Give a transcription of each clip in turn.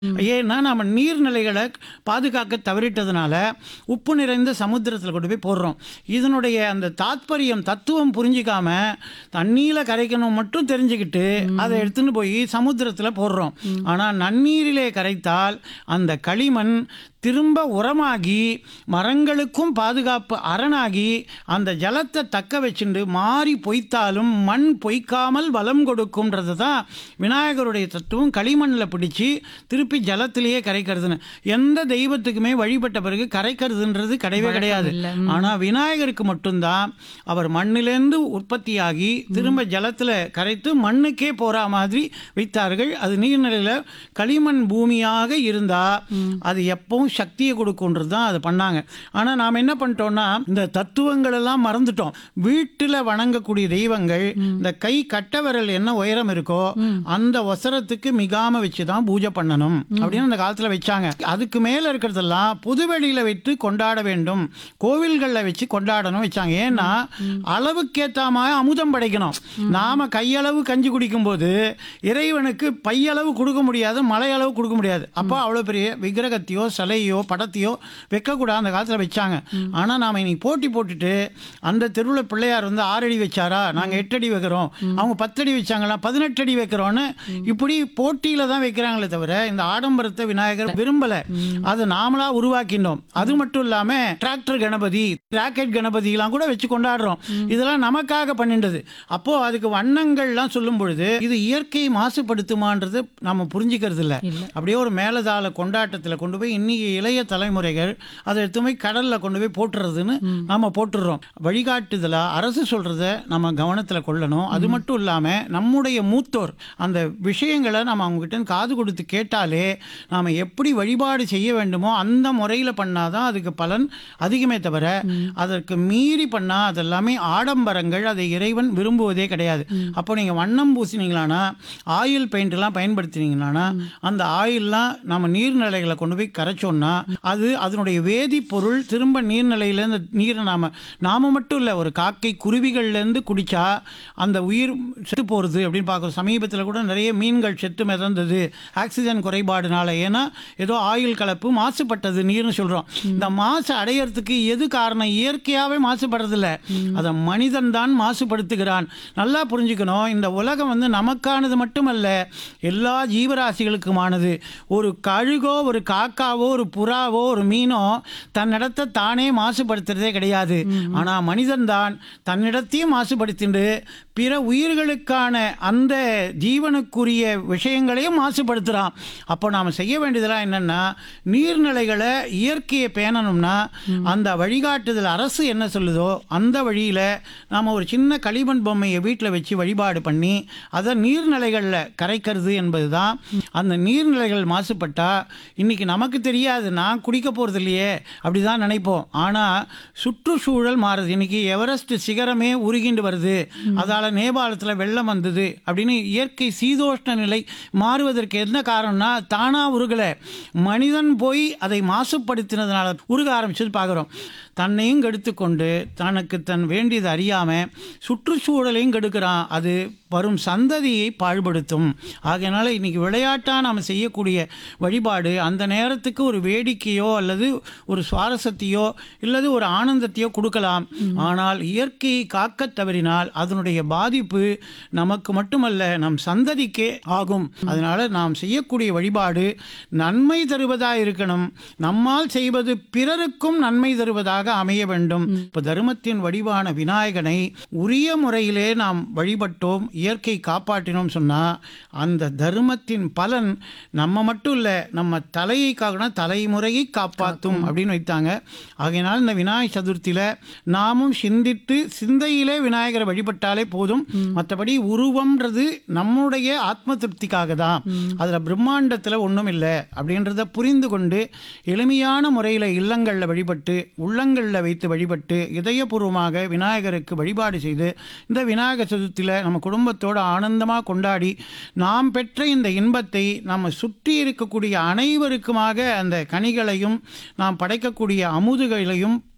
ஏன்னா நம்ம நீர்நிலைகளை பாதுகாக்க தவறிட்டதுனால உப்பு நிறைந்த சமுத்திரத்தில் கொண்டு போய் போடுறோம் இதனுடைய அந்த தாத்பரியம் தத்துவம் புரிஞ்சிக்காம தண்ணியில் கரைக்கணும் மட்டும் தெரிஞ்சுக்கிட்டு அதை எடுத்துன்னு போய் சமுத்திரத்தில் போடுறோம் ஆனால் நன்னீரிலே கரைத்தால் அந்த களிமண் திரும்ப உரமாகி மரங்களுக்கும் பாதுகாப்பு அரணாகி அந்த ஜலத்தை தக்க வச்சுண்டு மாறி பொய்த்தாலும் மண் பொய்க்காமல் வளம் கொடுக்கும்ன்றது தான் விநாயகருடைய தத்துவம் களிமண்ணில் பிடிச்சி திருப்பி ஜலத்திலேயே கரைக்கிறதுன்னு எந்த தெய்வத்துக்குமே வழிபட்ட பிறகு கரைக்கிறதுன்றது கிடையவே கிடையாது ஆனால் விநாயகருக்கு மட்டும்தான் அவர் மண்ணிலேருந்து உற்பத்தியாகி திரும்ப ஜலத்தில் கரைத்து மண்ணுக்கே போகிற மாதிரி வைத்தார்கள் அது நீர்நிலையில் களிமண் பூமியாக இருந்தால் அது எப்பவும் சக்தியை கொடுக்குன்றது தான் அது பண்ணாங்க ஆனால் நாம் என்ன பண்ணிட்டோம்னா இந்த தத்துவங்கள் எல்லாம் மறந்துட்டோம் வீட்டில் வணங்கக்கூடிய தெய்வங்கள் இந்த கை கட்ட விரல் என்ன உயரம் இருக்கோ அந்த ஒசரத்துக்கு மிகாம வச்சு தான் பூஜை பண்ணணும் அப்படின்னு அந்த காலத்தில் வச்சாங்க அதுக்கு மேலே இருக்கிறதெல்லாம் பொதுவெளியில் வைத்து கொண்டாட வேண்டும் கோவில்களில் வச்சு கொண்டாடணும் வச்சாங்க ஏன்னா அளவுக்கேற்ற மாதிரி அமுதம் படைக்கணும் நாம கையளவு கஞ்சி குடிக்கும்போது இறைவனுக்கு பையளவு கொடுக்க முடியாது மலையளவு கொடுக்க முடியாது அப்போ அவ்வளோ பெரிய விக்கிரகத்தையோ சிலையோ படத்தையோ வைக்கக்கூடாது அந்த காலத்தில் வச்சாங்க ஆனால் நாம் இன்னைக்கு போட்டி போட்டுட்டு அந்த தெருவில் பிள்ளையார் வந்து ஆறு அடி வச்சாரா நாங்கள் எட்டு அடி வைக்கிறோம் அவங்க பத்தடி வச்சாங்களா பதினெட்டு அடி வைக்கிறோன்னு இப்படி போட்டியில் தான் வைக்கிறாங்களே தவிர இந்த ஆடம்பரத்தை விநாயகர் விரும்பலை அதை நாமளா உருவாக்கினோம் அது மட்டும் இல்லாமல் டிராக்டர் கணபதி ராக்கெட் கணபதிலாம் கூட வச்சு கொண்டாடுறோம் இதெல்லாம் நமக்காக பண்ணிண்டது அப்போ அதுக்கு வண்ணங்கள்லாம் சொல்லும் பொழுது இது இயற்கை மாசுபடுத்துமான்றது நம்ம புரிஞ்சுக்கிறது இல்லை அப்படியே ஒரு மேலதாள கொண்டாட்டத்தில் கொண்டு போய் இன்னைக்கு இளைய தலைமுறைகள் அதை எடுத்து போய் கடலில் கொண்டு போய் போட்டுறதுன்னு நம்ம போட்டுடுறோம் வழிகாட்டுதலா அரசு சொல்றத நம்ம கவனத்தில் கொள்ளணும் அது மட்டும் இல்லாமல் நம்முடைய மூத்தோர் அந்த விஷயங்களை நம்ம அவங்ககிட்ட இருந்து காது கொடுத்து கேட்டாலே நாம் எப்படி வழிபாடு செய்ய வேண்டுமோ அந்த முறையில் பண்ணாதான் அதுக்கு பலன் அதிகமே தவிர அதற்கு மீறி பண்ணால் அதெல்லாமே ஆடம்பரங்கள் அதை இறைவன் விரும்புவதே கிடையாது அப்போ நீங்கள் வண்ணம் பூசினீங்களானா ஆயில் பெயிண்ட்லாம் பயன்படுத்தினீங்களானா அந்த ஆயில்லாம் நம்ம நீர்நிலைகளை கொண்டு போய் கரைச்சோம்னா அது அதனுடைய வேதிப்பொருள் திரும்ப நீர்நிலையிலேருந்து நீரை நாம் நாம மட்டும் இல்லை ஒரு காக்கை குருவிகள்லேருந்து குடித்தா அந்த உயிர் செத்து போகிறது அப்படின்னு பார்க்குறோம் சமீபத்தில் கூட நிறைய மீன்கள் செத்து மிதந்தது ஆக்சிஜன் குறைபாடுனால ஏன்னா ஏதோ ஆயில் கலப்பு மாசுபட்டது நீர்னு சொல்கிறோம் இந்த மாசு அடையறதுக்கு எது காரணம் இயற்கையாகவே மாசுபடுறதில்ல அதை மனிதன் தான் மாசுபடுத்துகிறான் நல்லா புரிஞ்சுக்கணும் இந்த உலகம் வந்து நமக்கானது மட்டுமல்ல எல்லா ஜீவராசிகளுக்குமானது ஒரு கழுகோ ஒரு காக்காவோ ஒரு புறாவோ ஒரு மீனோ தன்னிடத்தை தானே மாசுபடுத்துறதே கிடையாது ஆனால் மனிதன் தான் தன்னிடத்தையும் மாசுபடுத்திண்டு பிற உயிர்களுக்கான அந்த ஜீவனுக்குரிய விஷயங்களையும் மாசுபடுத்துகிறான் அப்போ நாம் செய்ய வேண்டியதெல்லாம் என்னென்னா நீர்நிலைகளை இயற்கையை பேணணும்னா அந்த வழிகாட்டுதல் அரசு என்ன சொல்லுதோ அந்த வழியில் நாம் ஒரு சின்ன களிமண் பொம்மையை வீட்டில் வச்சு வழிபாடு பண்ணி அதை நீர்நிலைகளில் கரைக்கிறது என்பது தான் அந்த நீர்நிலைகள் மாசுபட்டால் இன்றைக்கி நமக்கு தெரியாது நான் குடிக்க போகிறது இல்லையே அப்படி தான் நினைப்போம் ஆனால் சுற்றுச்சூழல் மாறுது இன்றைக்கி எவரெஸ்ட் சிகரமே உருகிண்டு வருது அதால் நேபாளத்தில் வெள்ளம் வந்தது அப்படின்னு இயற்கை சீதோஷ்ண நிலை மாறுவதற்கு என்ன காரணம்னா தானாக உருகலை மனிதன் போய் அதை மாசுபடுத்தினதுனால உருக ஆரம்பிச்சது பார்க்குறோம் தன்னையும் கெடுத்துக்கொண்டு தனக்கு தன் வேண்டியது அறியாமல் சுற்றுச்சூழலையும் கெடுக்கிறான் அது வரும் சந்ததியை பாழ்படுத்தும் ஆகையினால இன்னைக்கு விளையாட்டாக நாம் செய்யக்கூடிய வழிபாடு அந்த நேரத்துக்கு ஒரு வேடிக்கையோ அல்லது ஒரு சுவாரஸ்யத்தையோ இல்லது ஒரு ஆனந்தத்தையோ கொடுக்கலாம் ஆனால் இயற்கையை காக்க தவறினால் அதனுடைய பாதிப்பு நமக்கு மட்டுமல்ல நம் சந்ததிக்கே ஆகும் அதனால நாம் செய்யக்கூடிய வழிபாடு நன்மை தருவதாக இருக்கணும் நம்மால் செய்வது பிறருக்கும் நன்மை தருவதாக அமைய வேண்டும் இப்போ தர்மத்தின் வடிவான விநாயகனை உரிய முறையிலே நாம் வழிபட்டோம் இயற்கை காப்பாற்றினோம் சொன்னால் அந்த தர்மத்தின் பலன் நம்ம மட்டும் இல்லை நம்ம தலையை காக்கணும் தலைமுறையை காப்பாற்றும் அப்படின்னு வைத்தாங்க ஆகையினால் இந்த விநாயகர் சதுர்த்தியில் நாமும் சிந்தித்து சிந்தையிலே விநாயகரை வழிபட்டாலே போதும் மற்றபடி உருவம்ன்றது நம்முடைய ஆத்ம திருப்திக்காக தான் அதில் பிரம்மாண்டத்தில் ஒன்றும் இல்லை அப்படின்றத புரிந்து கொண்டு எளிமையான முறையில் இல்லங்களில் வழிபட்டு உள்ளங்களில் வைத்து வழிபட்டு இதயபூர்வமாக விநாயகருக்கு வழிபாடு செய்து இந்த விநாயகர் சதுர்த்தியில் நம்ம குடும்பத்தோடு ஆனந்தமாக கொண்டாடி நாம் பெற்ற இந்த இன்பத்தை நம்ம சுற்றி இருக்கக்கூடிய அனைவருக்குமாக அந்த கனிகளையும் நாம் படைக்கக்கூடிய அமுதுகளையும்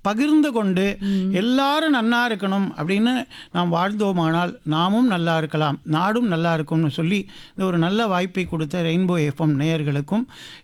பகிர்ந்து கொண்டு எல்லாரும் நன்னா இருக்கணும் அப்படின்னு நாம் வாழ்ந்தோமானால் நாமும் நல்லா இருக்கலாம் நாடும் நல்லா இருக்கும்னு சொல்லி இந்த ஒரு நல்ல வாய்ப்பை கொடுத்த ரெயின்போ எஃப்எம் நேயர்களுக்கும்